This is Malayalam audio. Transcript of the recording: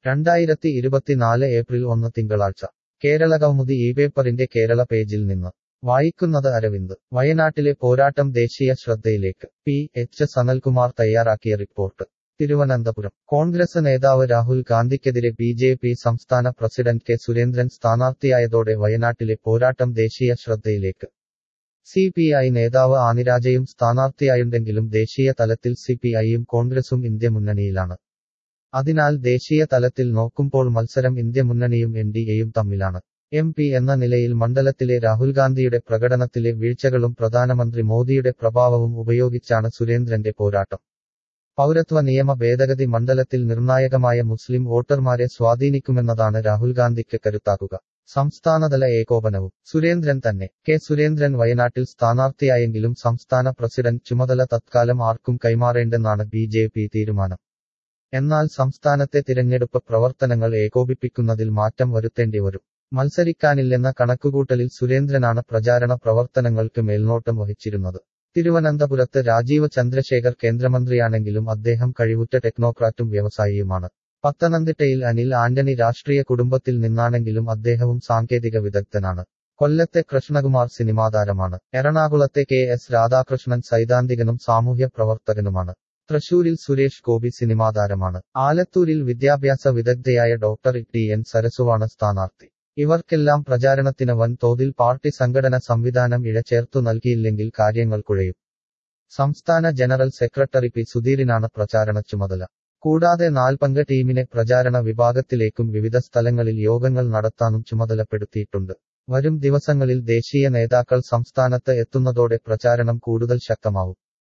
രണ്ടായിരത്തി ഇരുപത്തിനാല് ഏപ്രിൽ ഒന്ന് തിങ്കളാഴ്ച കേരളകൗമുദി ഈ പേപ്പറിന്റെ കേരള പേജിൽ നിന്ന് വായിക്കുന്നത് അരവിന്ദ് വയനാട്ടിലെ പോരാട്ടം ദേശീയ ശ്രദ്ധയിലേക്ക് പി എച്ച് സനൽകുമാർ തയ്യാറാക്കിയ റിപ്പോർട്ട് തിരുവനന്തപുരം കോൺഗ്രസ് നേതാവ് രാഹുൽ ഗാന്ധിക്കെതിരെ ബി ജെ പി സംസ്ഥാന പ്രസിഡന്റ് കെ സുരേന്ദ്രൻ സ്ഥാനാർത്ഥിയായതോടെ വയനാട്ടിലെ പോരാട്ടം ദേശീയ ശ്രദ്ധയിലേക്ക് സി പി ഐ നേതാവ് ആനിരാജയും സ്ഥാനാർത്ഥിയായുണ്ടെങ്കിലും ദേശീയ തലത്തിൽ സി പി ഐയും കോൺഗ്രസും ഇന്ത്യ മുന്നണിയിലാണ് അതിനാൽ ദേശീയ തലത്തിൽ നോക്കുമ്പോൾ മത്സരം ഇന്ത്യ മുന്നണിയും എൻ ഡി എയും തമ്മിലാണ് എം പി എന്ന നിലയിൽ മണ്ഡലത്തിലെ രാഹുൽ ഗാന്ധിയുടെ പ്രകടനത്തിലെ വീഴ്ചകളും പ്രധാനമന്ത്രി മോദിയുടെ പ്രഭാവവും ഉപയോഗിച്ചാണ് സുരേന്ദ്രന്റെ പോരാട്ടം പൗരത്വ നിയമ ഭേദഗതി മണ്ഡലത്തിൽ നിർണായകമായ മുസ്ലിം വോട്ടർമാരെ സ്വാധീനിക്കുമെന്നതാണ് രാഹുൽ ഗാന്ധിക്ക് കരുത്താക്കുക സംസ്ഥാനതല ഏകോപനവും സുരേന്ദ്രൻ തന്നെ കെ സുരേന്ദ്രൻ വയനാട്ടിൽ സ്ഥാനാർത്ഥിയായെങ്കിലും സംസ്ഥാന പ്രസിഡന്റ് ചുമതല തത്കാലം ആർക്കും കൈമാറേണ്ടെന്നാണ് ബി ജെ പി തീരുമാനം എന്നാൽ സംസ്ഥാനത്തെ തിരഞ്ഞെടുപ്പ് പ്രവർത്തനങ്ങൾ ഏകോപിപ്പിക്കുന്നതിൽ മാറ്റം വരുത്തേണ്ടി വരും മത്സരിക്കാനില്ലെന്ന കണക്കുകൂട്ടലിൽ സുരേന്ദ്രനാണ് പ്രചാരണ പ്രവർത്തനങ്ങൾക്ക് മേൽനോട്ടം വഹിച്ചിരുന്നത് തിരുവനന്തപുരത്ത് രാജീവ് ചന്ദ്രശേഖർ കേന്ദ്രമന്ത്രിയാണെങ്കിലും അദ്ദേഹം കഴിവുറ്റ ടെക്നോക്രാറ്റും വ്യവസായിയുമാണ് പത്തനംതിട്ടയിൽ അനിൽ ആന്റണി രാഷ്ട്രീയ കുടുംബത്തിൽ നിന്നാണെങ്കിലും അദ്ദേഹവും സാങ്കേതിക വിദഗ്ധനാണ് കൊല്ലത്തെ കൃഷ്ണകുമാർ സിനിമാതാരമാണ് എറണാകുളത്തെ കെ എസ് രാധാകൃഷ്ണൻ സൈദ്ധാന്തികനും സാമൂഹ്യ പ്രവർത്തകനുമാണ് തൃശൂരിൽ സുരേഷ് ഗോപി സിനിമാതാരമാണ് ആലത്തൂരിൽ വിദ്യാഭ്യാസ വിദഗ്ധയായ ഡോക്ടർ ടി എൻ സരസുവാണ് സ്ഥാനാർത്ഥി ഇവർക്കെല്ലാം പ്രചാരണത്തിന് വൻതോതിൽ പാർട്ടി സംഘടന സംവിധാനം ഇഴചേർത്തു നൽകിയില്ലെങ്കിൽ കാര്യങ്ങൾ കുഴയും സംസ്ഥാന ജനറൽ സെക്രട്ടറി പി സുധീറിനാണ് പ്രചാരണ ചുമതല കൂടാതെ നാൽപങ്ക ടീമിനെ പ്രചാരണ വിഭാഗത്തിലേക്കും വിവിധ സ്ഥലങ്ങളിൽ യോഗങ്ങൾ നടത്താനും ചുമതലപ്പെടുത്തിയിട്ടുണ്ട് വരും ദിവസങ്ങളിൽ ദേശീയ നേതാക്കൾ സംസ്ഥാനത്ത് എത്തുന്നതോടെ പ്രചാരണം കൂടുതൽ ശക്തമാവും